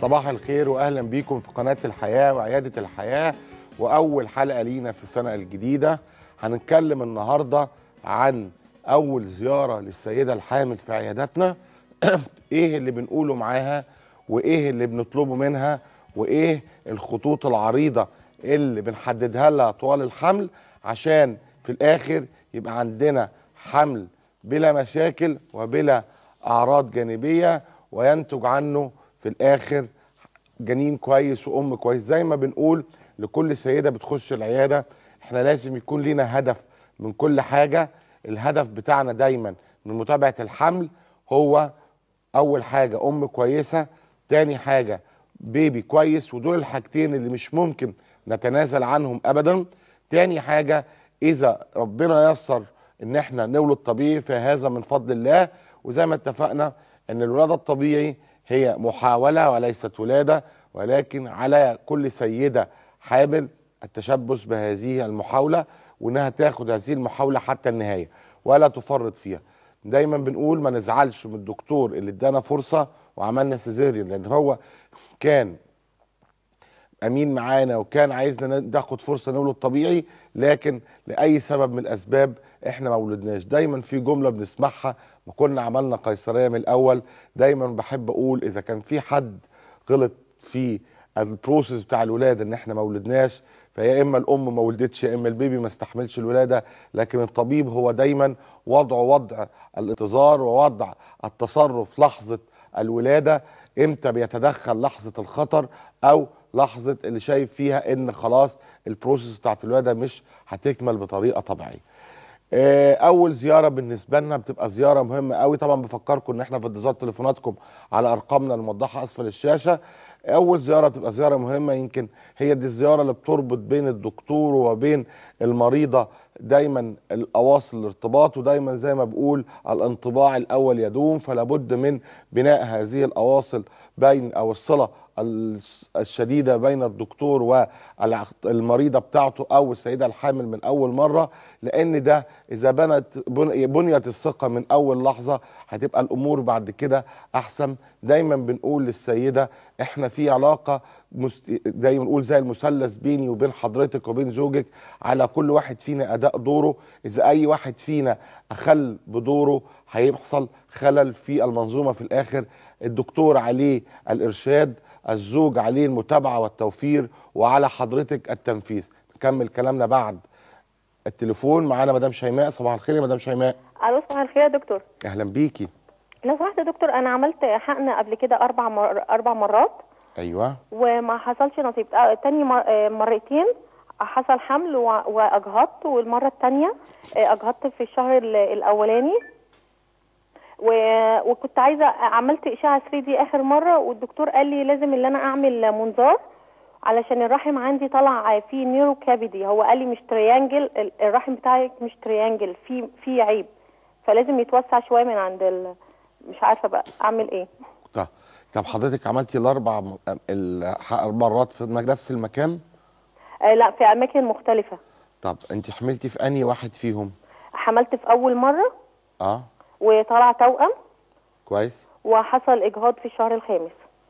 صباح الخير واهلا بيكم في قناه الحياه وعياده الحياه واول حلقه لينا في السنه الجديده هنتكلم النهارده عن اول زياره للسيده الحامل في عياداتنا ايه اللي بنقوله معاها وايه اللي بنطلبه منها وايه الخطوط العريضه اللي بنحددها لها طوال الحمل عشان في الاخر يبقى عندنا حمل بلا مشاكل وبلا اعراض جانبيه وينتج عنه في الاخر جنين كويس وام كويس زي ما بنقول لكل سيده بتخش العياده احنا لازم يكون لينا هدف من كل حاجه الهدف بتاعنا دايما من متابعه الحمل هو اول حاجه ام كويسه تاني حاجه بيبي كويس ودول الحاجتين اللي مش ممكن نتنازل عنهم ابدا تاني حاجه اذا ربنا يسر ان احنا نولد طبيعي فهذا من فضل الله وزي ما اتفقنا ان الولاده الطبيعي هي محاوله وليست ولاده ولكن على كل سيده حامل التشبث بهذه المحاوله وانها تاخد هذه المحاوله حتى النهايه ولا تفرط فيها دايما بنقول ما نزعلش من الدكتور اللي ادانا فرصه وعملنا سيزيريان لان هو كان امين معانا وكان عايزنا ناخد فرصه نولد طبيعي لكن لاي سبب من الاسباب احنا ما ولدناش دايما في جمله بنسمعها ما كنا عملنا قيصريه من الاول دايما بحب اقول اذا كان في حد غلط في البروسيس بتاع الولاده ان احنا ما ولدناش فيا اما الام ما ولدتش يا اما البيبي ما استحملش الولاده لكن الطبيب هو دايما وضعه وضع الانتظار ووضع التصرف لحظه الولاده امتى بيتدخل لحظه الخطر او لحظه اللي شايف فيها ان خلاص البروسيس بتاعت الولاده مش هتكمل بطريقه طبيعيه اول زياره بالنسبه لنا بتبقى زياره مهمه قوي طبعا بفكركم ان احنا في انتظار تليفوناتكم على ارقامنا الموضحه اسفل الشاشه اول زياره بتبقى زياره مهمه يمكن هي دي الزياره اللي بتربط بين الدكتور وبين المريضه دايما الاواصل الارتباط ودايما زي ما بقول الانطباع الاول يدوم فلا بد من بناء هذه الاواصل بين او الصله الشديده بين الدكتور والمريضه بتاعته او السيده الحامل من اول مره لان ده اذا بنت بنيت الثقه من اول لحظه هتبقى الامور بعد كده احسن دايما بنقول للسيده احنا في علاقه مست... دايما نقول زي المثلث بيني وبين حضرتك وبين زوجك على كل واحد فينا اداء دوره اذا اي واحد فينا اخل بدوره هيحصل خلل في المنظومه في الاخر الدكتور عليه الارشاد الزوج عليه المتابعه والتوفير وعلى حضرتك التنفيذ نكمل كلامنا بعد التليفون معانا مدام شيماء صباح الخير يا مدام شيماء الو صباح الخير يا دكتور اهلا بيكي لو سمحت يا دكتور انا عملت حقن قبل كده اربع مر... اربع مرات ايوه وما حصلش نصيب آه، تاني مر... آه، مرتين حصل حمل و... واجهضت والمره الثانيه اجهضت في الشهر ال- الاولاني و... وكنت عايزه عملت اشعه 3 دي اخر مره والدكتور قال لي لازم ان انا اعمل منظار علشان الرحم عندي طلع فيه نيرو كابيدي هو قال لي مش تريانجل ال- الرحم بتاعك مش تريانجل في في عيب فلازم يتوسع شويه من عند ال... مش عارفه بقى اعمل ايه طب طب حضرتك عملتي الاربع م- الح- مرات في الم- نفس المكان آه لا في اماكن مختلفه طب انت حملتي في انهي واحد فيهم حملت في اول مره اه وطلع توأم كويس وحصل اجهاض في الشهر الخامس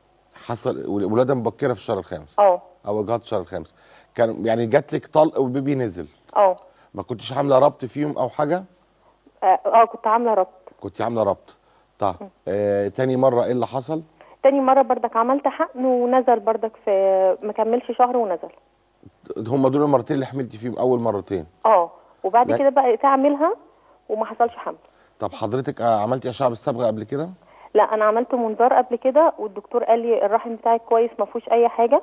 حصل ولاده مبكره في الشهر الخامس اه او اجهاض الشهر الخامس كان يعني جات لك طلق والبيبي نزل اه ما كنتش عامله ربط فيهم او حاجه اه آه، كنت عامله ربط كنت عامله ربط طب آه تاني مره ايه اللي حصل تاني مره بردك عملت حقن ونزل بردك في ما كملش شهر ونزل هم دول المرتين اللي حملتي فيهم اول مرتين اه وبعد لا. كده بقى تعملها وما حصلش حمل طب حضرتك آه عملتي اشعه بالصبغه قبل كده لا انا عملت منظار قبل كده والدكتور قال لي الرحم بتاعك كويس ما فيهوش اي حاجه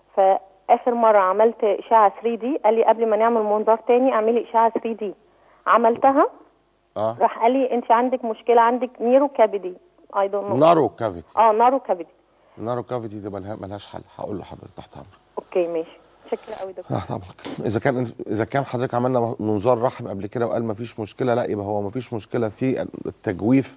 فاخر مره عملت اشعه 3 دي قال لي قبل ما نعمل منظار تاني اعملي اشعه 3 دي عملتها اه راح قال لي انت عندك مشكله عندك نيرو كابيدي اي دونت نو نارو كافيتي اه نارو كابيدي نارو كافيتي دي ملها- ملهاش حل هقول لحضرتك تحت امرك اوكي ماشي شكرا قوي دكتور اه طبعا اذا كان اذا كان حضرتك عملنا منظار رحم قبل كده وقال ما فيش مشكله لا يبقى هو ما فيش مشكله في التجويف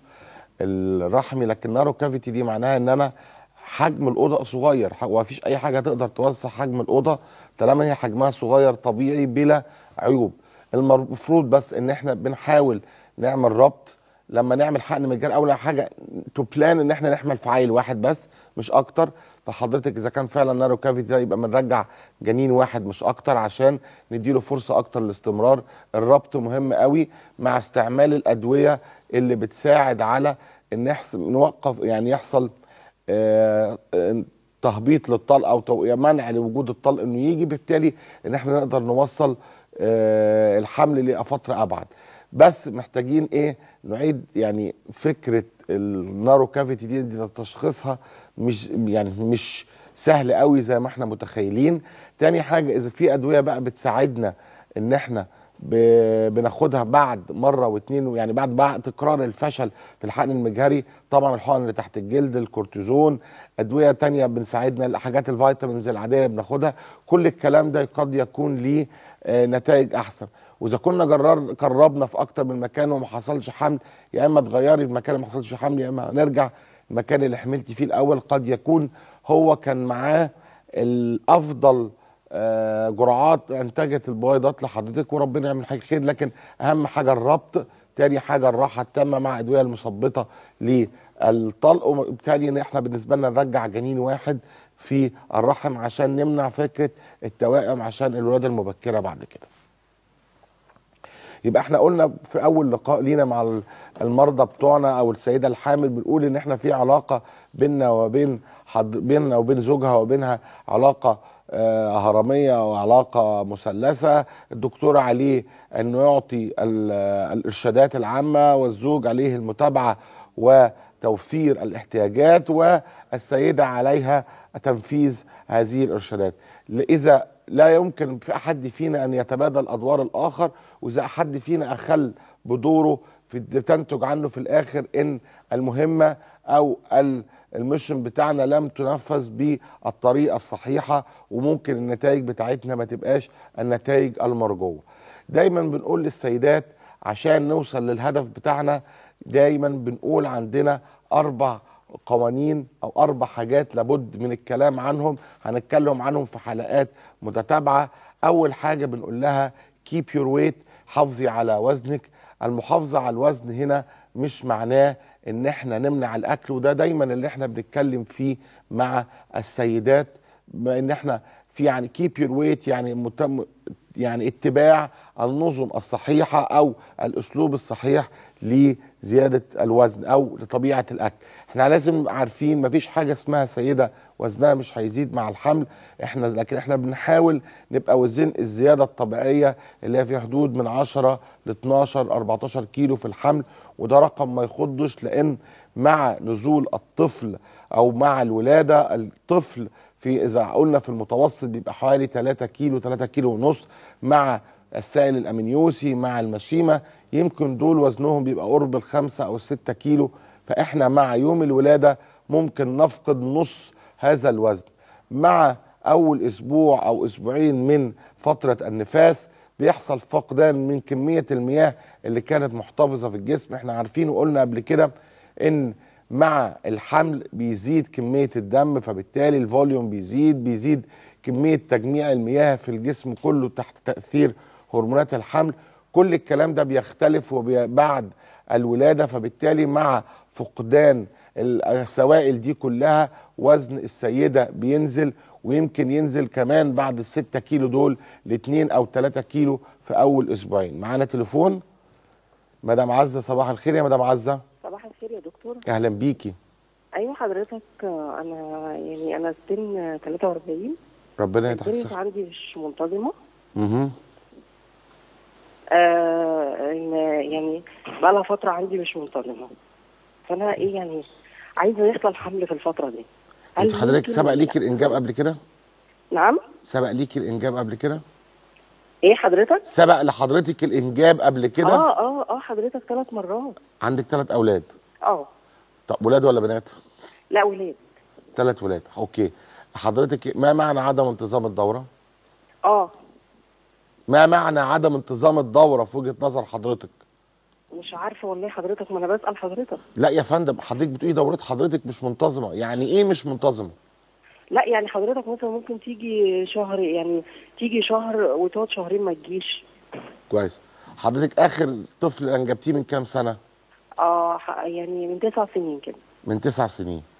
الرحمي لكن نارو كافيتي دي معناها ان انا حجم الاوضه صغير ح- ومفيش اي حاجه تقدر توسع حجم الاوضه طالما هي حجمها صغير طبيعي بلا عيوب المفروض بس ان احنا بنحاول نعمل ربط لما نعمل حقن مجاني اول حاجه تو بلان ان احنا نحمل في عيل واحد بس مش اكتر فحضرتك اذا كان فعلا نارو كافيتي ده يبقى بنرجع جنين واحد مش اكتر عشان نديله فرصه اكتر للاستمرار الربط مهم قوي مع استعمال الادويه اللي بتساعد على ان يحصل نوقف يعني يحصل آه، آه، تهبيط للطلق او تو- منع لوجود الطلق انه يجي بالتالي ان احنا نقدر نوصل آه، الحمل لفتره ابعد بس محتاجين ايه نعيد يعني فكره النارو كافيتي دي, دي تشخيصها مش يعني مش سهل قوي زي ما احنا متخيلين تاني حاجه اذا في ادويه بقى بتساعدنا ان احنا ب- بناخدها بعد مره واثنين يعني بعد بعد تكرار الفشل في الحقن المجهري طبعا الحقن اللي تحت الجلد الكورتيزون ادويه تانية بنساعدنا حاجات الفيتامينز العاديه اللي بناخدها كل الكلام ده قد يكون ليه آه، نتائج احسن واذا كنا جرر قربنا في اكتر من مكان وما حصلش حمل يا اما تغيري المكان اللي ما حصلش حمل يا اما نرجع المكان اللي حملتي فيه الاول قد يكون هو كان معاه الافضل آه، جرعات انتجت البويضات لحضرتك وربنا يعمل حاجه خير لكن اهم حاجه الربط تاني حاجه الراحه التامه مع ادويه المثبطه للطلق وبالتالي ان احنا بالنسبه لنا نرجع جنين واحد في الرحم عشان نمنع فكره التوائم عشان الولاده المبكره بعد كده. يبقى احنا قلنا في اول لقاء لينا مع ال- المرضى بتوعنا او السيده الحامل بنقول ان احنا في علاقه بيننا وبين حد بيننا وبين زوجها وبينها علاقه آه، هرميه وعلاقه مثلثه الدكتور عليه انه يعطي ال- الارشادات العامه والزوج عليه المتابعه وتوفير الاحتياجات والسيده عليها تنفيذ هذه الارشادات اذا لا يمكن في احد فينا ان يتبادل ادوار الاخر واذا احد فينا اخل بدوره في تنتج عنه في الاخر ان المهمه او ال- المشن بتاعنا لم تنفذ بالطريقه الصحيحه وممكن النتائج بتاعتنا ما تبقاش النتائج المرجوه. دايما بنقول للسيدات عشان نوصل للهدف بتاعنا دايما بنقول عندنا اربع قوانين او اربع حاجات لابد من الكلام عنهم هنتكلم عنهم في حلقات متتابعه اول حاجه بنقول لها keep your weight حافظي على وزنك المحافظه على الوزن هنا مش معناه ان احنا نمنع الاكل وده دايما اللي احنا بنتكلم فيه مع السيدات بما ان احنا في يعني keep your weight يعني متم يعني اتباع النظم الصحيحه او الاسلوب الصحيح لزياده الوزن او لطبيعه الاكل احنا لازم نبقى عارفين مفيش حاجه اسمها سيده وزنها مش هيزيد مع الحمل احنا لكن احنا بنحاول نبقى وزن الزياده الطبيعيه اللي هي في حدود من 10 ل 12 14 كيلو في الحمل وده رقم ما يخضش لان مع نزول الطفل او مع الولاده الطفل في اذا قلنا في المتوسط بيبقى حوالي 3 كيلو 3 كيلو ونص مع السائل الامنيوسي مع المشيمه يمكن دول وزنهم بيبقى قرب الخمسة او الستة كيلو فاحنا مع يوم الولاده ممكن نفقد نص هذا الوزن مع اول اسبوع او اسبوعين من فتره النفاس بيحصل فقدان من كميه المياه اللي كانت محتفظه في الجسم احنا عارفين وقلنا قبل كده ان مع الحمل بيزيد كميه الدم فبالتالي الفوليوم بيزيد بيزيد كميه تجميع المياه في الجسم كله تحت تاثير هرمونات الحمل كل الكلام ده بيختلف وبي- بعد الولاده فبالتالي مع فقدان السوائل دي كلها وزن السيده بينزل ويمكن ينزل كمان بعد الستة كيلو دول لاتنين او تلاتة كيلو في اول اسبوعين معانا تليفون مدام عزه صباح الخير يا مدام عزه صباح الخير يا دكتور اهلا بيكي ايوه حضرتك آه، انا يعني انا سن 43 ربنا يتحسن البنت عندي مش منتظمه اها آه إن يعني بقى لها فتره عندي مش منتظمه فانا ايه يعني عايزه يحصل حمل في الفتره دي هل انت حضرتك ممكن سبق ولا ليكي لأ؟ الانجاب قبل كده نعم سبق ليكي الانجاب قبل كده ايه حضرتك سبق لحضرتك الانجاب قبل كده اه اه اه حضرتك ثلاث مرات عندك ثلاث اولاد اه طب ولاد ولا بنات لا ولاد ثلاث ولاد اوكي حضرتك ما معنى عدم انتظام الدوره اه ما معنى عدم انتظام الدوره في وجهه نظر حضرتك مش عارفه والله حضرتك ما انا بسال حضرتك لا يا فندم حضرتك بتقولي دوره حضرتك مش منتظمه يعني ايه مش منتظمه لا يعني حضرتك مثلا ممكن تيجي شهر يعني تيجي شهر وتقعد شهرين ما تجيش كويس حضرتك اخر طفل انجبتيه من كام سنه اه ح- يعني من تسع سنين كده من تسع سنين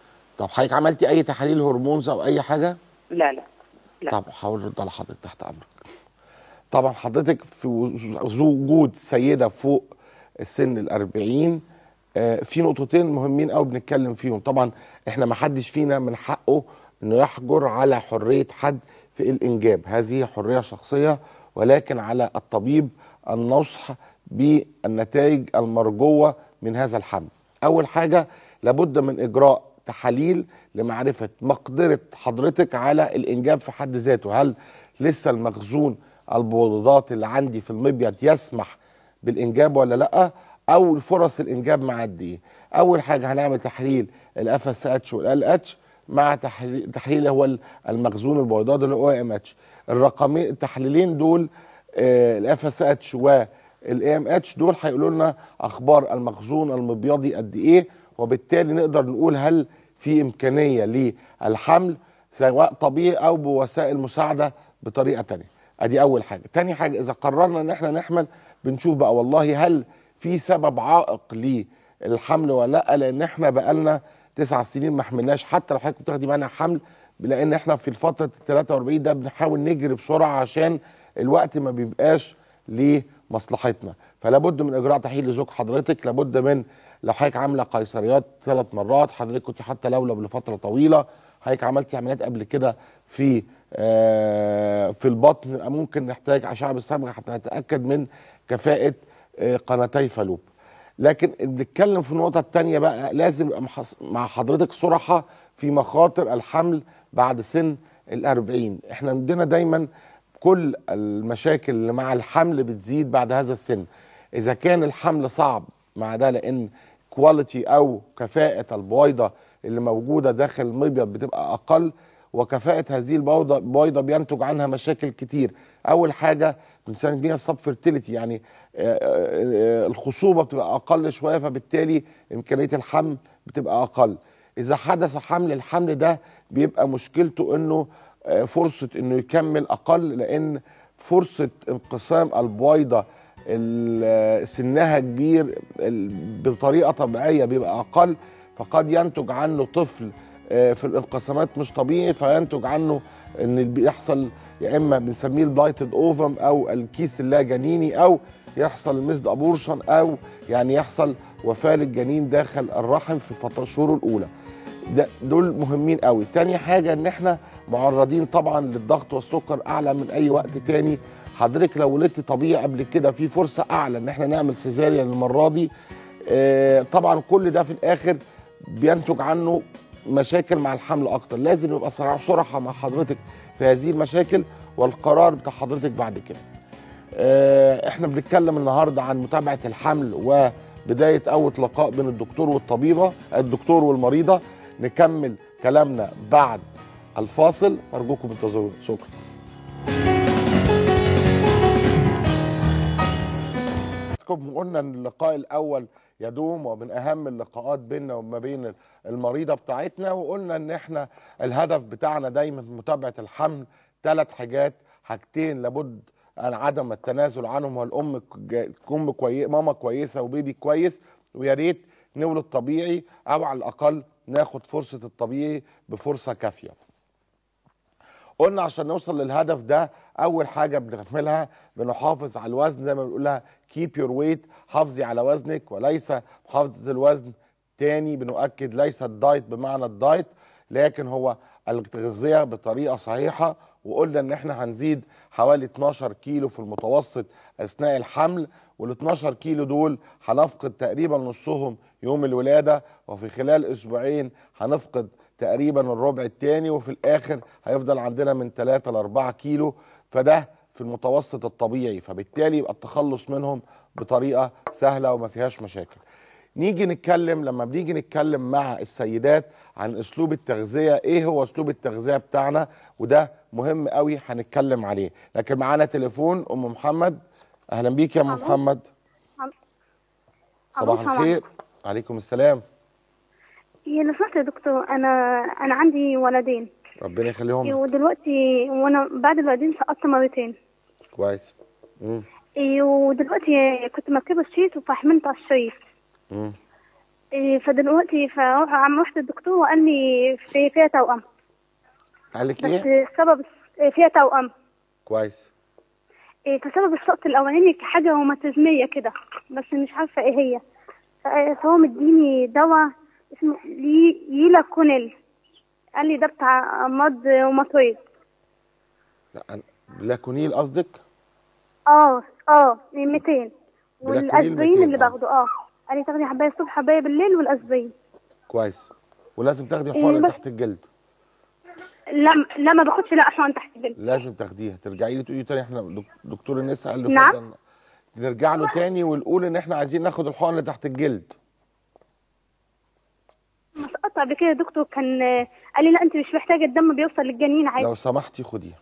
طب حضرتك عملتي اي تحاليل هرمونز او اي حاجه لا لا لا. طب حاول ارد على حضرتك تحت امرك طبعا حضرتك في وز- وجود سيده فوق السن الأربعين آه، في نقطتين مهمين قوي بنتكلم فيهم طبعا احنا ما حدش فينا من حقه انه يحجر على حريه حد في الانجاب هذه حريه شخصيه ولكن على الطبيب النصح بالنتائج المرجوه من هذا الحمل اول حاجه لابد من اجراء تحاليل لمعرفه مقدره حضرتك على الانجاب في حد ذاته هل لسه المخزون البويضات اللي عندي في المبيض يسمح بالانجاب ولا لا او فرص الانجاب مع قد ايه اول حاجه هنعمل تحليل الاف اس اتش والال اتش مع تحليل تحليل هو المخزون البويضات اللي هو ام اتش الرقمين التحليلين دول الاف اس اتش والاي ام اتش دول هيقولوا لنا اخبار المخزون المبيضي قد ايه وبالتالي نقدر نقول هل في امكانيه للحمل سواء طبيعي او بوسائل مساعده بطريقه تانية ادي اول حاجه تاني حاجه اذا قررنا ان احنا نحمل بنشوف بقى والله هل في سبب عائق للحمل ولا لا لان احنا بقالنا تسع سنين ما حملناش حتى لو حضرتك بتاخدي معانا حمل لان احنا في الفتره ال 43 ده بنحاول نجري بسرعه عشان الوقت ما بيبقاش لمصلحتنا فلا بد من اجراء تحليل لزوج حضرتك لابد من لو حضرتك عامله قيصريات ثلاث مرات حضرتك كنت حتى لولب لفتره طويله حضرتك عملتي عمليات قبل كده في آه في البطن ممكن نحتاج اشعه بالصبغه حتى نتاكد من كفاءه آه قناتي فالوب لكن بنتكلم في النقطه الثانيه بقى لازم يبقى مع حضرتك صراحه في مخاطر الحمل بعد سن الأربعين احنا عندنا دايما كل المشاكل اللي مع الحمل بتزيد بعد هذا السن اذا كان الحمل صعب مع ده لان كواليتي او كفاءه البويضه اللي موجوده داخل المبيض بتبقى اقل وكفاءه هذه البويضه البويضه بينتج عنها مشاكل كتير اول حاجه بنسميها السب فيرتيليتي يعني الخصوبه بتبقى اقل شويه فبالتالي امكانيه الحمل بتبقى اقل اذا حدث حمل الحمل ده بيبقى مشكلته انه فرصه انه يكمل اقل لان فرصه انقسام البويضه سنها كبير بطريقه طبيعيه بيبقى اقل فقد ينتج عنه طفل في الانقسامات مش طبيعي فينتج عنه ان بيحصل يا اما بنسميه البلايتد اوفم او الكيس اللا جنيني او يحصل الميزد ابورشن او يعني يحصل وفاه للجنين داخل الرحم في الفتره الشهور الاولى ده دول مهمين قوي تاني حاجه ان احنا معرضين طبعا للضغط والسكر اعلى من اي وقت تاني حضرتك لو ولدت طبيعي قبل كده في فرصه اعلى ان احنا نعمل سيزاريان المره دي آه طبعا كل ده في الاخر بينتج عنه مشاكل مع الحمل اكتر لازم نبقى صراحه مع حضرتك في هذه المشاكل والقرار بتاع حضرتك بعد كده آه احنا بنتكلم النهارده عن متابعه الحمل وبدايه اول لقاء بين الدكتور والطبيبه الدكتور والمريضه نكمل كلامنا بعد الفاصل ارجوكم انتظرونا شكرا قلنا ان اللقاء الاول يدوم ومن اهم اللقاءات بيننا وما بين المريضه بتاعتنا وقلنا ان احنا الهدف بتاعنا دايما متابعه الحمل ثلاث حاجات حاجتين لابد عن عدم التنازل عنهم هو الام ام كويس ماما كويسه وبيبي كويس ويا ريت نولد طبيعي او على الاقل ناخد فرصه الطبيعي بفرصه كافيه. قلنا عشان نوصل للهدف ده اول حاجه بنعملها بنحافظ على الوزن زي ما بنقول لها كيب يور ويت حافظي على وزنك وليس محافظه الوزن تاني بنؤكد ليس الدايت بمعنى الدايت لكن هو التغذيه بطريقه صحيحه وقلنا ان احنا هنزيد حوالي 12 كيلو في المتوسط اثناء الحمل وال 12 كيلو دول هنفقد تقريبا نصهم يوم الولاده وفي خلال اسبوعين هنفقد تقريبا الربع الثاني وفي الاخر هيفضل عندنا من 3 ل 4 كيلو فده في المتوسط الطبيعي فبالتالي يبقى التخلص منهم بطريقه سهله وما فيهاش مشاكل. نيجي نتكلم لما بنيجي نتكلم مع السيدات عن اسلوب التغذيه ايه هو اسلوب التغذيه بتاعنا وده مهم قوي هنتكلم عليه لكن معانا تليفون ام محمد اهلا بيك يا ام محمد صباح الخير عليكم السلام يا لو سمحت يا دكتور انا انا عندي ولدين ربنا يخليهم لك. ودلوقتي وانا بعد الولدين سقطت مرتين كويس مم. ودلوقتي كنت مركبه الشريط فحملت على الشريط مم. إيه فدلوقتي فعم رحت الدكتور وقال لي في فيها توأم قال لك بس ايه السبب إيه فيها توأم كويس إيه فسبب السقط الأولاني حاجة روماتيزمية كده بس مش عارفة إيه هي ف- فهو مديني دواء اسمه لي ييلا كونيل قال لي ده بتاع أمراض روماتويد لا أنا- بلاكونيل قصدك اه اه 200 بلاكونيل والاسبرين 200 اللي آه. باخده اه قال لي تاخدي حبايه الصبح حبايه بالليل والاسبرين كويس ولازم تاخدي إيه حقن بس- تحت الجلد لا لا ما باخدش لا عشان تحت الجلد لازم تاخديها ترجعي لي تقولي تاني احنا دك- دكتور النساء قال له نعم. اتفضل. نرجع له تاني ونقول ان احنا عايزين ناخد الحقن اللي تحت الجلد ما سقطت قبل كده دكتور كان آه، قال لي لا انت مش محتاجه الدم بيوصل للجنين عادي لو سمحتي خديها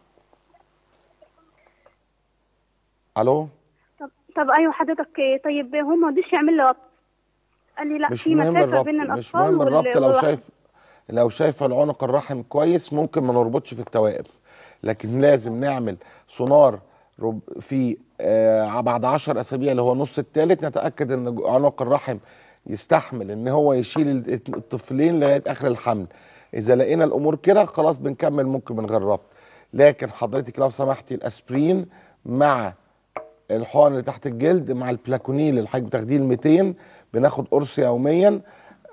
الو طب, طب ايوه حضرتك آه، طيب هو ما رضيش يعمل لي ربط قال لي لا مش في مهم مسافه الربط بين مش الاطفال مهم وال- الربط لو والرحم. شايف لو شايفه العنق الرحم كويس ممكن ما نربطش في التوائم لكن لازم نعمل سونار رب في آه بعد 10 اسابيع اللي هو نص الثالث نتاكد ان عنق الرحم يستحمل ان هو يشيل ال- الطفلين لغايه اخر الحمل اذا لقينا الامور كده خلاص بنكمل ممكن من غير ربط لكن حضرتك لو سمحتي الاسبرين مع الحقن اللي تحت الجلد مع البلاكونيل اللي حضرتك بتاخديه ال 200 بناخد قرص يوميا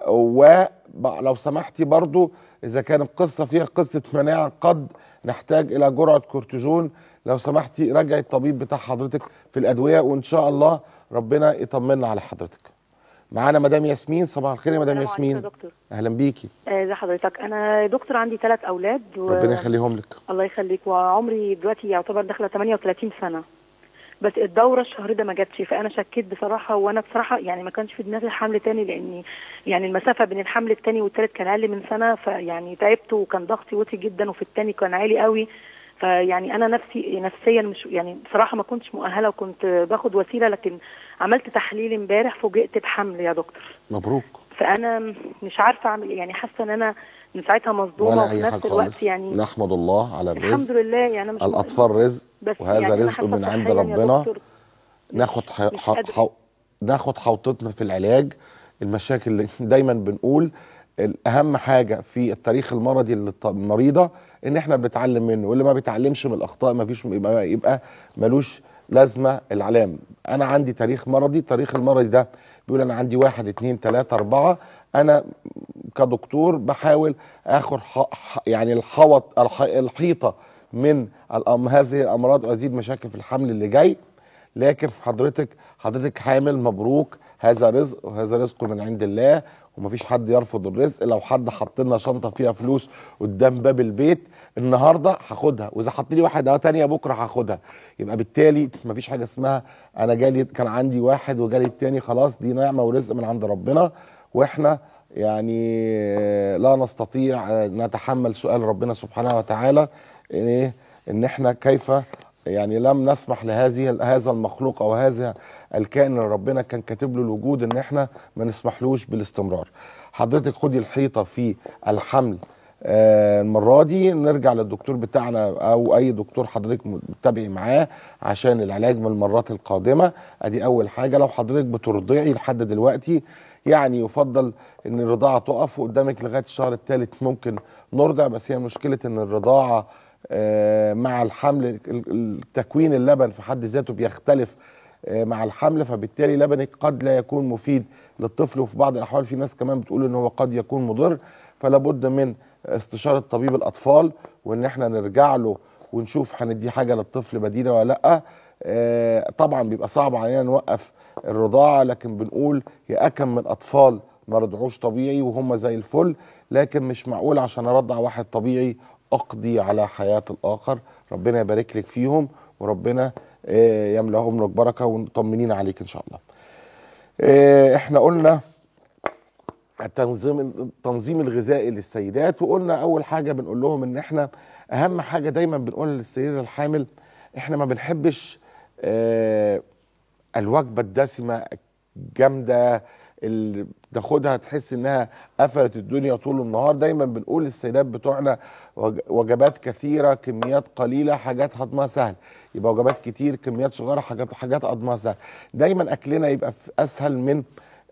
ولو سمحتي برضو اذا كان القصه فيها قصه مناعه قد نحتاج الى جرعه كورتيزون لو سمحتي راجعي الطبيب بتاع حضرتك في الادويه وان شاء الله ربنا يطمنا على حضرتك معانا مدام ياسمين صباح الخير يا مدام السلام عليكم ياسمين يا دكتور اهلا بيكي آه، ازي حضرتك انا يا دكتور عندي ثلاث اولاد و... ربنا يخليهم لك الله يخليك وعمري دلوقتي يعتبر داخله 38 سنه بس الدوره الشهر ده ما جاتش فانا شكيت بصراحه وانا بصراحه يعني ما كانش في دماغي حمل تاني لاني يعني المسافه بين الحمل التاني والتالت كان اقل من سنه فيعني تعبت وكان ضغطي وطي جدا وفي التاني كان عالي قوي فيعني انا نفسي نفسيا مش يعني بصراحه ما كنتش مؤهله وكنت باخد وسيله لكن عملت تحليل امبارح فوجئت بحمل يا دكتور مبروك فانا مش عارفه اعمل إيه. يعني حاسه ان انا من ساعتها مصدومه ولا وفي اي نفس حاجه الوقت خالص يعني نحمد الله على الحمد الرزق لله يعني انا مش الاطفال رزق بس وهذا يعني أنا رزق حاسة من عند صحياً يا ربنا دكتور ناخد ح... مش ح... قادرة. ح... ناخد حوطتنا في العلاج المشاكل اللي دايما بنقول اهم حاجه في التاريخ المرضي للمريضه ان احنا بنتعلم منه واللي ما بيتعلمش من الاخطاء ما فيش يبقى, يبقى ملوش لازمه العلام انا عندي تاريخ مرضي التاريخ المرضي ده بيقول انا عندي واحد اتنين تلاته اربعه انا كدكتور بحاول اخد ح... ح... يعني الحوط الح... الحيطه من الأم... هذه الامراض وازيد مشاكل في الحمل اللي جاي لكن حضرتك حضرتك حامل مبروك هذا رزق وهذا رزق من عند الله ومفيش حد يرفض الرزق لو حد حط لنا شنطه فيها فلوس قدام باب البيت النهارده هاخدها واذا حط لي واحده تانية بكره هاخدها يبقى بالتالي مفيش حاجه اسمها انا جالي كان عندي واحد وجالي التاني خلاص دي نعمه ورزق من عند ربنا واحنا يعني لا نستطيع نتحمل سؤال ربنا سبحانه وتعالى إيه ان احنا كيف يعني لم نسمح لهذه هذا المخلوق او هذا الكائن اللي ربنا كان كاتب له الوجود ان احنا ما نسمحلوش بالاستمرار حضرتك خدي الحيطه في الحمل آه، المره دي نرجع للدكتور بتاعنا او اي دكتور حضرتك متابعي معاه عشان العلاج من المرات القادمه ادي اول حاجه لو حضرتك بترضعي لحد دلوقتي يعني يفضل ان الرضاعه تقف وقدامك لغايه الشهر الثالث ممكن نرضع بس هي مشكله ان الرضاعه آه، مع الحمل ال- ال- تكوين اللبن في حد ذاته بيختلف آه، مع الحمل فبالتالي لبنك قد لا يكون مفيد للطفل وفي بعض الاحوال في ناس كمان بتقول ان هو قد يكون مضر فلا بد من استشاره طبيب الاطفال وان احنا نرجع له ونشوف هندي حاجه للطفل بديله ولا لا آه، طبعا بيبقى صعب علينا نوقف الرضاعه لكن بنقول يا اكم من اطفال ما رضعوش طبيعي وهم زي الفل لكن مش معقول عشان ارضع واحد طبيعي اقضي على حياه الاخر ربنا يبارك لك فيهم وربنا آه، يملاهم لك بركه ومطمنين عليك ان شاء الله آه، احنا قلنا التنظيم التنظيم الغذائي للسيدات وقلنا اول حاجه بنقول لهم ان احنا اهم حاجه دايما بنقولها للسيده الحامل احنا ما بنحبش آه، الوجبه الدسمه الجامده اللي تاخدها تحس انها قفلت الدنيا طول النهار دايما بنقول للسيدات بتوعنا وج- وجبات كثيره كميات قليله حاجات هضمها سهل يبقى وجبات كتير كميات صغيره حاجات حاجات هضمها سهل دايما اكلنا يبقى في- اسهل من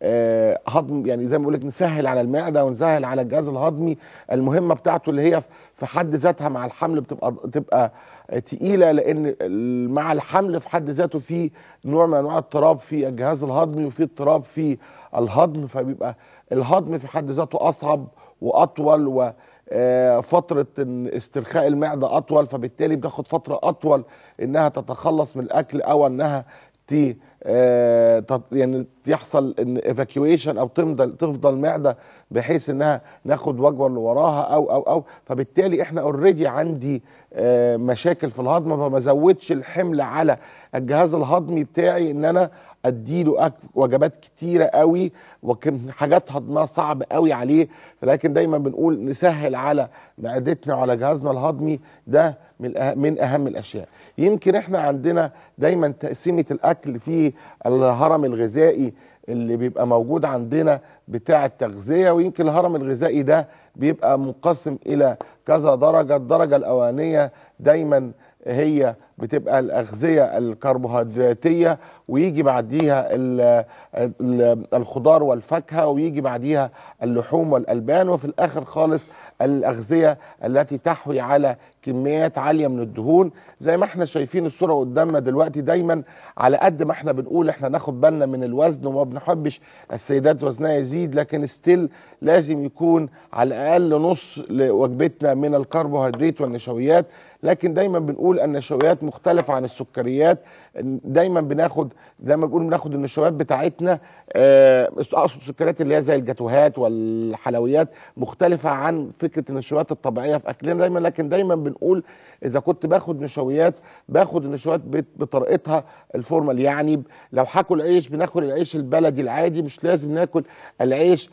آه، هضم يعني زي ما بقول لك نسهل على المعده ونسهل على الجهاز الهضمي المهمه بتاعته اللي هي في حد ذاتها مع الحمل بتبقى بتبقى تقيله لان ال- مع الحمل في حد ذاته في نوع من انواع اضطراب في الجهاز الهضمي وفي اضطراب في الهضم فبيبقى الهضم في حد ذاته اصعب واطول و آه، فترة إن استرخاء المعدة أطول فبالتالي بتاخد فترة أطول إنها تتخلص من الأكل أو إنها تي آه، تط- يعني يحصل ان ايفاكيويشن او تفضل تفضل المعده بحيث انها ناخد وجبه اللي وراها او او او فبالتالي احنا اوريدي عندي آه، مشاكل في الهضم فما زودش الحمل على الجهاز الهضمي بتاعي ان انا اديله أك- وجبات كتيره قوي وكم حاجات هضمها صعب قوي عليه لكن دايما بنقول نسهل على معدتنا وعلى جهازنا الهضمي ده من الأه- من اهم الاشياء يمكن احنا عندنا دايما تقسيمه الاكل في الهرم الغذائي اللي بيبقى موجود عندنا بتاع التغذيه ويمكن الهرم الغذائي ده بيبقى منقسم الى كذا درجه الدرجه الاولانيه دايما هي بتبقى الاغذيه الكربوهيدراتيه ويجي بعديها ال- ال- الخضار والفاكهه ويجي بعديها اللحوم والالبان وفي الاخر خالص الاغذيه التي تحوي على كميات عاليه من الدهون زي ما احنا شايفين الصوره قدامنا دلوقتي دايما على قد ما احنا بنقول احنا ناخد بالنا من الوزن وما بنحبش السيدات وزنها يزيد لكن ستيل لازم يكون على الاقل نص لوجبتنا من الكربوهيدرات والنشويات لكن دايما بنقول النشويات مختلفه عن السكريات دايما بناخد زي ما بنقول بناخد النشويات بتاعتنا آه، اقصد السكريات اللي هي زي الجاتوهات والحلويات مختلفه عن فكره النشويات الطبيعيه في اكلنا دايما لكن دايما بنقول اذا كنت باخد نشويات باخد النشويات بت- بطريقتها الفورمال يعني لو هاكل عيش بناكل العيش البلدي العادي مش لازم ناكل العيش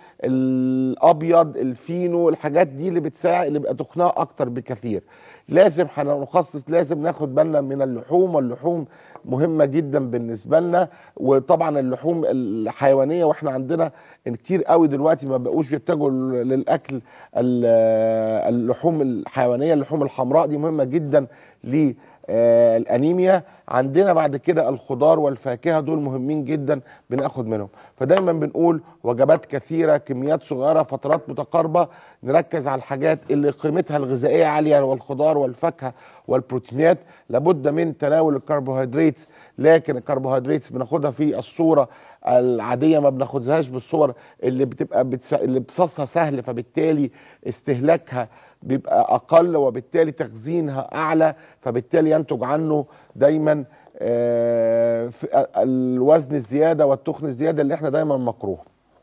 الابيض الفينو الحاجات دي اللي بتساعد اللي بيبقى تخنها اكتر بكثير لازم هنخصص لازم ناخد بالنا من اللحوم واللحوم مهمه جدا بالنسبه لنا وطبعا اللحوم الحيوانيه واحنا عندنا ان كتير قوي دلوقتي ما بقوش بيتجهوا للاكل ال- اللحوم الحيوانيه اللحوم الحمراء دي مهمه جدا للانيميا عندنا بعد كده الخضار والفاكهه دول مهمين جدا بناخد منهم فدايما بنقول وجبات كثيره كميات صغيره فترات متقاربه نركز على الحاجات اللي قيمتها الغذائيه عاليه والخضار والفاكهه والبروتينات لابد من تناول الكربوهيدرات لكن الكربوهيدرات بناخدها في الصوره العاديه ما بناخدهاش بالصور اللي بتبقى بتس... اللي امتصاصها سهل فبالتالي استهلاكها بيبقى اقل وبالتالي تخزينها اعلى فبالتالي ينتج عنه دايما آه، في- الوزن الزياده والتخن الزياده اللي احنا دايما مكروه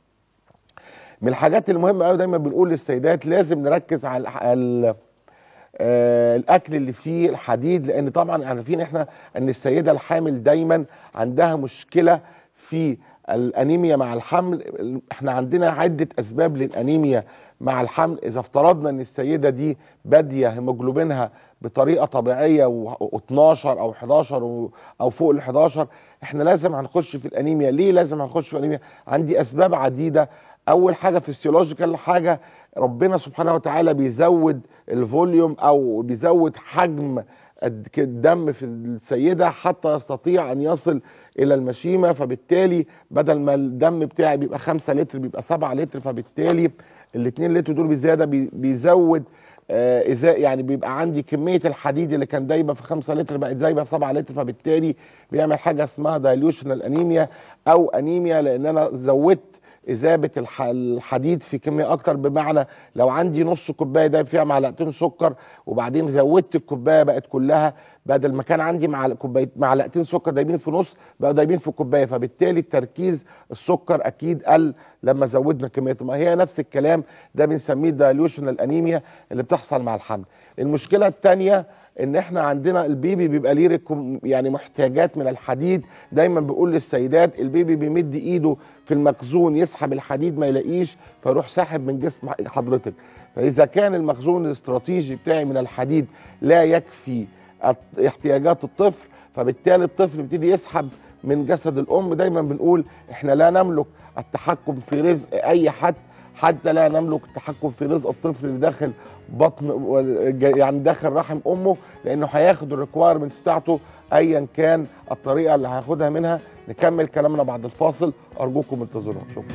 من الحاجات المهمه قوي دايما بنقول للسيدات لازم نركز على الح- ال- آه، الاكل اللي فيه الحديد لان طبعا عارفين احنا ان السيده الحامل دايما عندها مشكله في الانيميا مع الحمل احنا عندنا عده اسباب للانيميا مع الحمل اذا افترضنا ان السيده دي باديه هيموجلوبينها بطريقه طبيعيه و12 او 11 و- او فوق ال 11 احنا لازم هنخش في الانيميا ليه لازم هنخش في الانيميا عندي اسباب عديده اول حاجه فيسيولوجيكال حاجه ربنا سبحانه وتعالى بيزود الفوليوم او بيزود حجم الد- الدم في السيده حتى يستطيع ان يصل الى المشيمه فبالتالي بدل ما الدم بتاعي بيبقى 5 لتر بيبقى 7 لتر فبالتالي ال 2 لتر دول بزياده بي- بيزود آه، ازاء يعني بيبقى عندي كميه الحديد اللي كان دايبه في 5 لتر بقت دايبه في 7 لتر فبالتالي بيعمل حاجه اسمها دايلوشنال انيميا او انيميا لان انا زودت اذابه الح- الحديد في كميه اكتر بمعنى لو عندي نص كوبايه دايب فيها معلقتين سكر وبعدين زودت الكوبايه بقت كلها بدل ما كان عندي معلق كوبايه معلقتين سكر دايبين في نص بقوا دايبين في الكوبايه فبالتالي التركيز السكر اكيد قل لما زودنا كميه ما هي نفس الكلام ده بنسميه دايلوشنال انيميا اللي بتحصل مع الحمل المشكله الثانيه ان احنا عندنا البيبي بيبقى ليه ريكم- يعني محتاجات من الحديد دايما بقول للسيدات البيبي بيمد ايده في المخزون يسحب الحديد ما يلاقيش فيروح ساحب من جسم حضرتك فاذا كان المخزون الاستراتيجي بتاعي من الحديد لا يكفي الت- احتياجات الطفل فبالتالي الطفل بيبتدي يسحب من جسد الام دايما بنقول احنا لا نملك التحكم في رزق اي حد حتى لا نملك التحكم في رزق الطفل اللي داخل بطن يعني داخل رحم امه لانه هياخد الريكوايرمنتس بتاعته ايا كان الطريقه اللي هياخدها منها نكمل كلامنا بعد الفاصل ارجوكم انتظرونا شكرا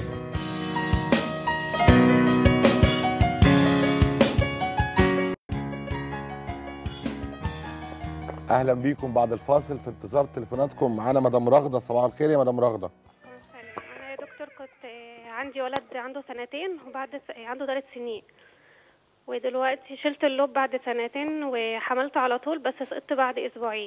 اهلا بيكم بعد الفاصل في انتظار تليفوناتكم معانا مدام رغده صباح الخير يا مدام رغده انا يا دكتور كنت آه، عندي ولد عنده سنتين وبعد س... عنده ثلاث سنين ودلوقتي شلت اللوب بعد سنتين وحملته على طول بس سقطت بعد اسبوعين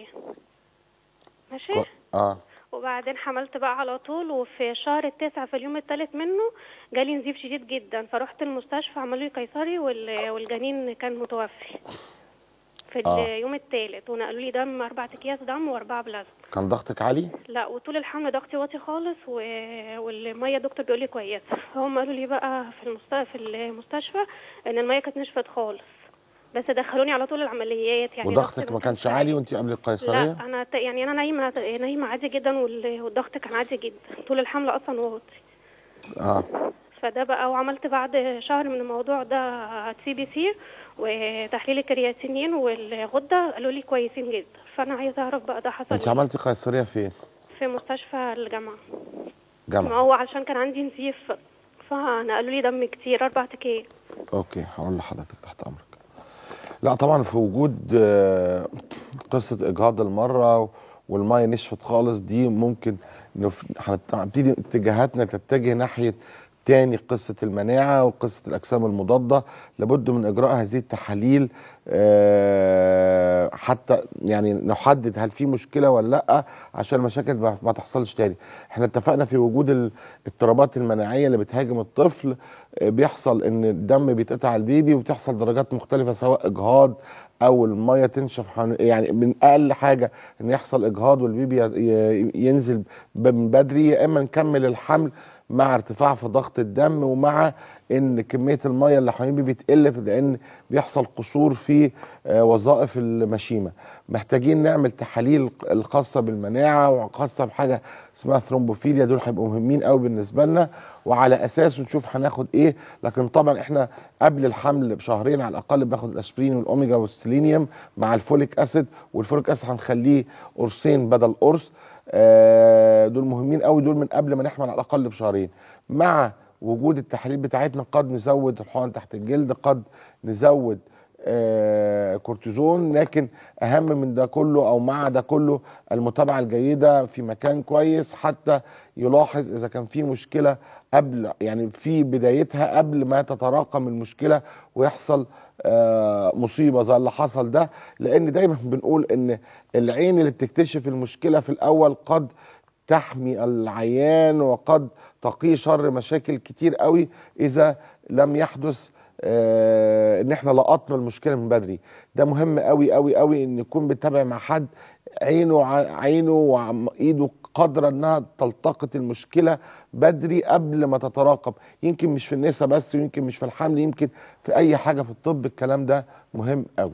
ماشي كو- اه وبعدين حملت بقى على طول وفي شهر التاسع في اليوم الثالث منه جالي نزيف شديد جدا فرحت المستشفى عملوا لي قيصري وال... والجنين كان متوفي في آه. اليوم الثالث ونقلوا لي دم اربع اكياس دم واربعه بلازما كان ضغطك عالي لا وطول الحمل ضغطي واطي خالص و... والميه الدكتور بيقول لي كويسه هم قالوا لي بقى في المستشفى في المستشفى ان الميه كانت نشفت خالص بس دخلوني على طول العمليات يعني وضغطك ضغطي ما كانش عالي وانت قبل القيصريه لا انا ت... يعني انا نايمه نايمه عادي جدا وال- والضغط كان عادي جدا طول الحمل اصلا واطي اه فده بقى وعملت بعد شهر من الموضوع ده سي بي سي وتحليل الكرياتينين والغده قالوا لي كويسين جدا فانا عايزه اعرف بقى ده حصل انت إيه. عملتي قيصريه فين في مستشفى الجامعه ما جامعه هو علشان كان عندي نزيف فنقلوا لي دم كتير اربع تكيه اوكي هقول لحضرتك تحت امرك لا طبعا في وجود آه، قصه اجهاض المره والميه نشفت خالص دي ممكن نف- هنت- هنبتدي اتجاهاتنا تتجه ناحيه تاني قصة المناعة وقصة الأجسام المضادة لابد من إجراء هذه التحاليل آه، حتى يعني نحدد هل في مشكلة ولا لأ عشان المشاكل ما ما تحصلش تاني احنا اتفقنا في وجود الاضطرابات المناعية اللي بتهاجم الطفل آه، بيحصل ان الدم بيتقطع على البيبي وبتحصل درجات مختلفة سواء إجهاض او الميه تنشف حن- يعني من اقل حاجه ان يحصل اجهاض والبيبي ي- ي- ينزل ب- من بدري يا اما نكمل الحمل مع ارتفاع في ضغط الدم ومع ان كميه الميه اللي حوالين البيبي بتقل لان بيحصل قصور في آه، وظائف المشيمه محتاجين نعمل تحاليل الخاصه بالمناعه وخاصه بحاجه اسمها ثرومبوفيليا دول هيبقوا مهمين قوي بالنسبه لنا وعلى اساسه نشوف هناخد ايه لكن طبعا احنا قبل الحمل بشهرين على الاقل بناخد الاسبرين والاوميجا والسيلينيوم مع الفوليك اسيد والفوليك اسيد هنخليه قرصين بدل قرص آه، دول مهمين قوي دول من قبل ما نحمل على الاقل بشهرين مع وجود التحاليل بتاعتنا قد نزود الحقن تحت الجلد قد نزود آه، كورتيزون لكن اهم من ده كله او مع ده كله المتابعه الجيده في مكان كويس حتى يلاحظ اذا كان في مشكله قبل يعني في بدايتها قبل ما تتراكم المشكله ويحصل آه، مصيبه زي اللي حصل ده لان دايما بنقول ان العين اللي بتكتشف المشكله في الاول قد تحمي العيان وقد تقي شر مشاكل كتير قوي اذا لم يحدث آه ان احنا لقطنا المشكله من بدري ده مهم قوي قوي قوي ان يكون بيتابع مع حد عينه ع- عينه وايده قادره انها تلتقط المشكله بدري قبل ما تتراكم يمكن مش في النساء بس ويمكن مش في الحمل يمكن في اي حاجه في الطب الكلام ده مهم قوي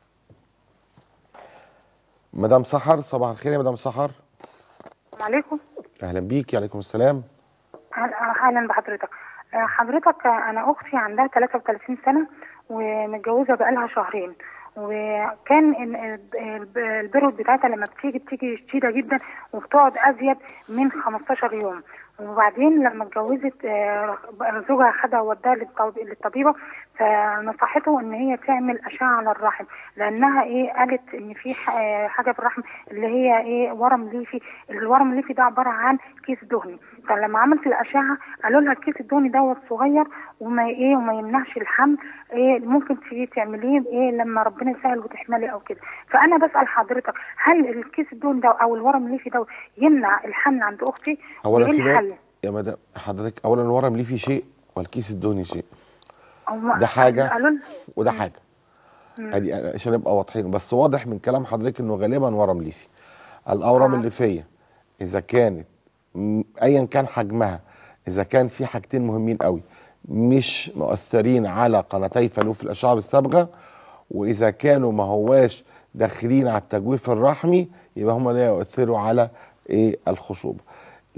مدام سحر صباح الخير يا مدام سحر السلام عليكم اهلا بيكي عليكم السلام أهلا- اهلا بحضرتك آه، حضرتك آه، انا اختي عندها 33 سنه ومتجوزه بقالها شهرين وكان ال- ال- الب- البرود بتاعتها لما بتيجي بتيجي شديده جدا وبتقعد ازيد من 15 يوم وبعدين لما اتجوزت آه، زوجها خدها ووداها للطب- للطبيبه فنصحته ان هي تعمل اشعه على الرحم لانها ايه قالت ان في ح- آه، حاجه في الرحم اللي هي ايه ورم ليفي الورم الليفي ده عباره عن كيس دهني فلما عملت الاشعه قالوا لها الكيس الدهني دوت صغير وما ايه وما يمنعش الحمل ايه ممكن تيجي تعمليه ايه لما ربنا يسهل وتحملي او كده فانا بسال حضرتك هل الكيس الدهني ده او الورم الليفي ده يمنع الحمل عند اختي اولا وإيه في الحل؟ بقى يا مدام حضرتك اولا الورم ليه في شيء والكيس الدهني شيء هم ده حاجة قالوا لها- وده حاجه ادي عشان نبقى واضحين بس واضح من كلام حضرتك انه غالبا ورم ليفي الاورام آه. الليفيه اذا كانت م- ايا كان حجمها اذا كان في حاجتين مهمين قوي مش مؤثرين على قناتي فلوف الاشعه الصبغه واذا كانوا ما هواش داخلين على التجويف الرحمي يبقى هم لا يؤثروا على ايه الخصوبه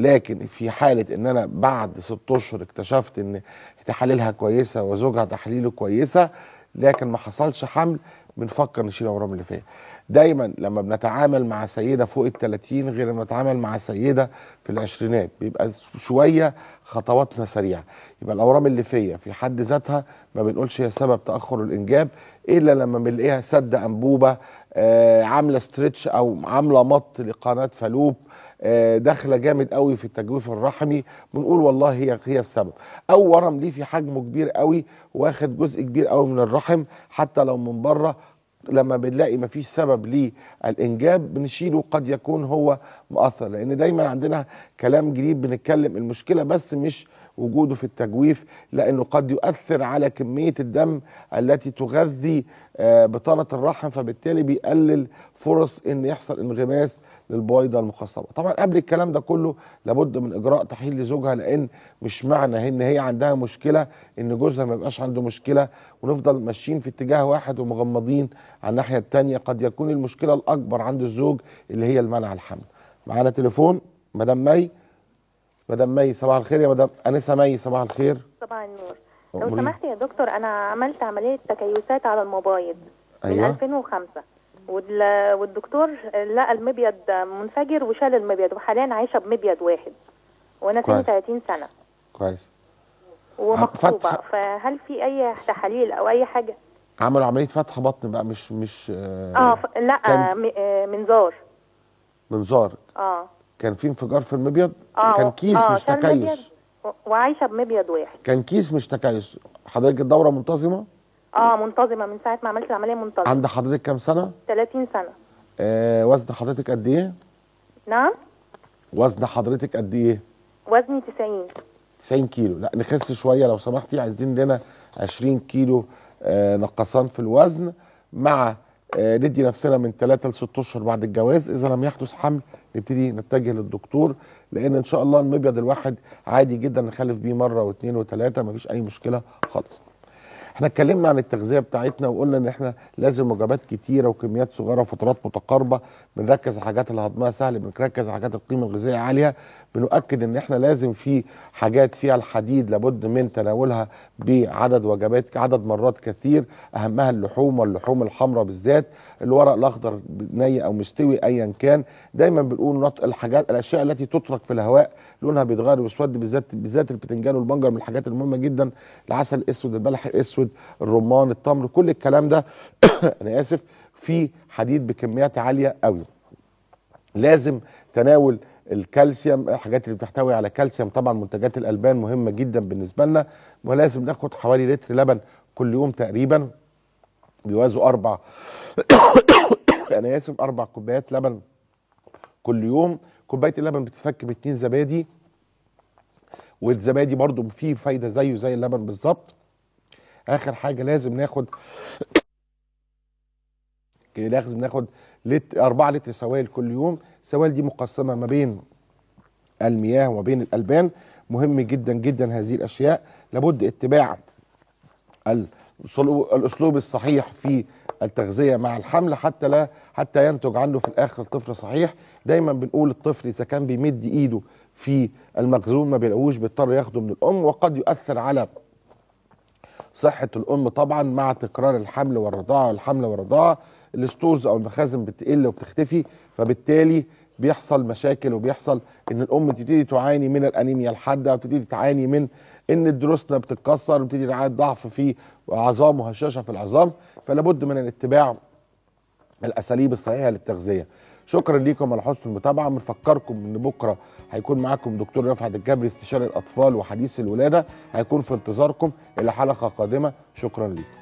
لكن في حاله ان انا بعد ست اشهر اكتشفت ان تحاليلها كويسه وزوجها تحاليله كويسه لكن ما حصلش حمل بنفكر نشيل اورام الليفيه دايما لما بنتعامل مع سيده فوق ال 30 غير لما نتعامل مع سيده في العشرينات بيبقى شويه خطواتنا سريعه يبقى الاورام الليفيه في حد ذاتها ما بنقولش هي سبب تاخر الانجاب الا لما بنلاقيها سد انبوبه آه عامله ستريتش او عامله مط لقناه فالوب آه، داخله جامد قوي في التجويف الرحمي بنقول والله هي هي السبب او ورم ليه في حجمه كبير قوي واخد جزء كبير قوي من الرحم حتى لو من بره لما بنلاقي مفيش سبب للانجاب بنشيله قد يكون هو مؤثر لان دايما عندنا كلام جديد بنتكلم المشكله بس مش وجوده في التجويف لانه قد يؤثر على كميه الدم التي تغذي آه، بطانه الرحم فبالتالي بيقلل فرص ان يحصل انغماس للبويضه المخصبه طبعا قبل الكلام ده كله لابد من اجراء تحليل لزوجها لان مش معنى ان هي عندها مشكله ان جوزها ما يبقاش عنده مشكله ونفضل ماشيين في اتجاه واحد ومغمضين على الناحيه الثانيه قد يكون المشكله الاكبر عند الزوج اللي هي المنع الحمل معانا تليفون مدام مي مدام مي صباح الخير يا مدام انسه مي صباح الخير صباح النور لو أموري. سمحت يا دكتور انا عملت عمليه تكيسات على المبايض من أيوة. 2005 وال- والدكتور لقى المبيض منفجر وشال المبيض وحاليا عايشه بمبيض واحد وانا سني كويس. 30 سنه كويس ومخطوبه فتح- فهل في اي تحاليل او اي حاجه عملوا عمليه فتح بطن بقى مش مش آه اه ف... لا كان- م... آه منظار منظار اه كان في انفجار في المبيض اه كان كيس آه مش شال مبيض تكيس و- وعايشه بمبيض واحد كان كيس مش تكيس حضرتك الدوره منتظمه اه منتظمه من ساعه ما عملت العمليه منتظمه عند حضرتك كام سنه 30 سنه آه وزن حضرتك قد ايه نعم وزن حضرتك قد ايه وزني 90 90 كيلو لا نخس شويه لو سمحتي عايزين لنا 20 كيلو آه نقصان في الوزن مع آه ندي نفسنا من 3 ل 6 اشهر بعد الجواز اذا لم يحدث حمل نبتدي نتجه للدكتور لان ان شاء الله المبيض الواحد عادي جدا نخلف بيه مره واثنين وثلاثه مفيش اي مشكله خالص احنا اتكلمنا عن التغذيه بتاعتنا وقلنا ان احنا لازم وجبات كتيره وكميات صغيره وفترات متقاربه بنركز على الحاجات اللي هضمها سهل بنركز على حاجات القيمه الغذائيه عاليه بنؤكد ان احنا لازم في حاجات فيها الحديد لابد من تناولها بعدد وجبات عدد مرات كثير اهمها اللحوم واللحوم الحمراء بالذات الورق الاخضر ني او مستوي ايا كان دايما بنقول نط الحاجات الاشياء التي تترك في الهواء لونها بيتغير ويسود بالذات بالذات البتنجان والبنجر من الحاجات المهمه جدا العسل الاسود البلح الاسود الرمان التمر كل الكلام ده انا اسف فيه حديد بكميات عاليه قوي لازم تناول الكالسيوم الحاجات اللي بتحتوي على كالسيوم طبعا منتجات الالبان مهمه جدا بالنسبه لنا ولازم ناخد حوالي لتر لبن كل يوم تقريبا بيوازوا اربع انا اسف اربع كوبايات لبن كل يوم كوبايه اللبن بتتفك باتنين زبادي والزبادي برضو فيه فايده زيه زي اللبن بالظبط اخر حاجه لازم ناخد لازم ناخد لت 4 لتر سوائل كل يوم السوائل دي مقسمه ما بين المياه وما بين الالبان مهم جدا جدا هذه الاشياء لابد اتباع الأسلوب- الاسلوب الصحيح في التغذيه مع الحمل حتى لا حتى ينتج عنه في الاخر طفل صحيح دايما بنقول الطفل اذا كان بيمد ايده في المخزون ما بيلاقوش بيضطر ياخده من الام وقد يؤثر على صحة الأم طبعا مع تكرار الحمل والرضاعة والحمل والرضاعة الستورز أو المخازن بتقل وبتختفي فبالتالي بيحصل مشاكل وبيحصل إن الأم تبتدي تعاني من الأنيميا الحادة وتبتدي تعاني من إن الدروسنا بتتكسر وبتبتدي تعاني ضعف في عظام وهشاشة في العظام فلا بد من الاتباع الاساليب الصحيحه للتغذيه شكرا ليكم على حسن المتابعه بنفكركم ان بكره هيكون معاكم دكتور رفعت الجبري استشاري الاطفال وحديث الولاده هيكون في انتظاركم الى حلقه قادمه شكرا ليكم